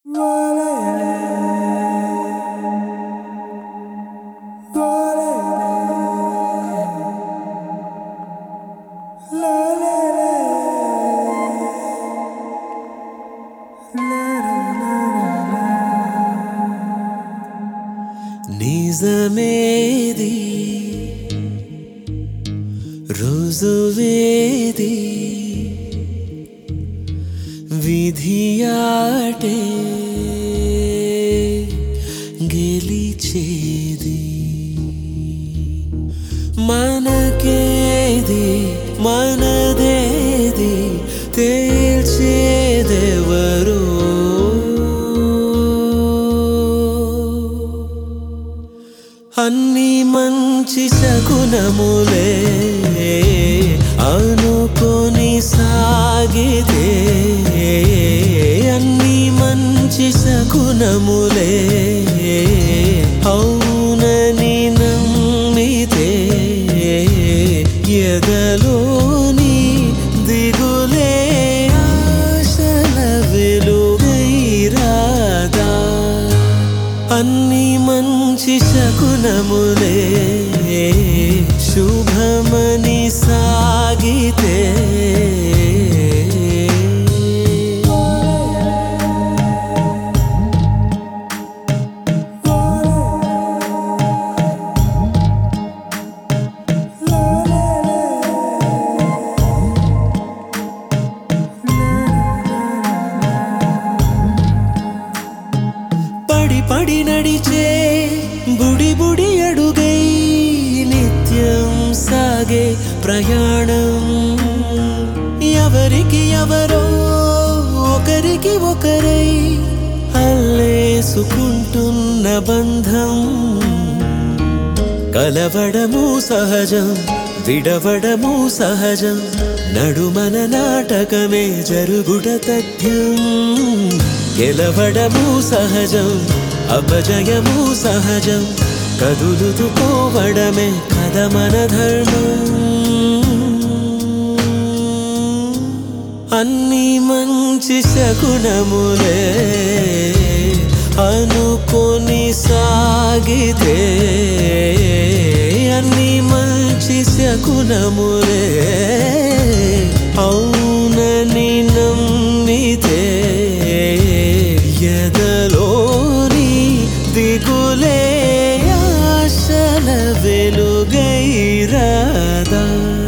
నిజమేది రుజువేది విధియాటే గెలిచేది మనకేది మనదేది తేల్చేదెవరో అన్ని మంచి శకునములే అనుకొని సాగితే అన్ని మంచి శకునములే అవునని నమ్మితే ఎదలోని దిగులే ఆశల వెలుగై రాదా అన్ని మంచి శకునములే శుభమని సాగితే పడి పడి నడిచే బుడి బుడి అడుగై నిత్యం సాగే ప్రయాణం ఎవరికి ఎవరో ఒకరికి ఒకరై అల్లేసుకుంటున్న బంధం కలవడము సహజం విడవడము సహజం నడుమన నాటకమే జరుగుట తథ్యం గెలవడము సహజం అపజయము సహజం కదులుతూ పోవడమే కథ మన ధర్మం అన్ని మంచి శకునములే అనుకొని సాగితే అన్ని మంచి శకునములే అవునని నమ్మితే ఎదలోని దిగులే ఆశల వెలుగై రాదా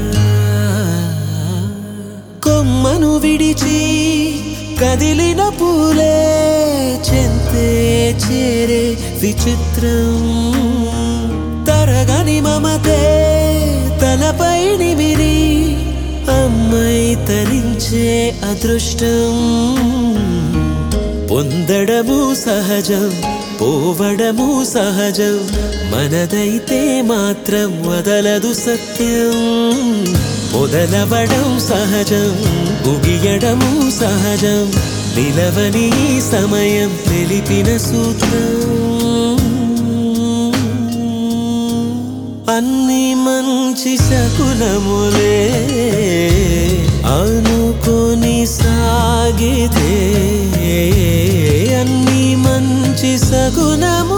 కొమ్మను విడిచి కదిలిన పూలే చెంతే చేరే విచిత్రం తరగని మమతే తలపై నిమిరి అమ్మై తరించే అదృష్టం పొందడము సహజం పోవడము సహజం మనదైతే మాత్రం వదలదు సత్యం మొదలవడం సహజం ముగియడము సహజం నిలవని ఈ సమయం తెలిపిన సూత్రం అన్ని మంచి శకునములే అనుకొని సాగితే అన్ని మంచి సగుణము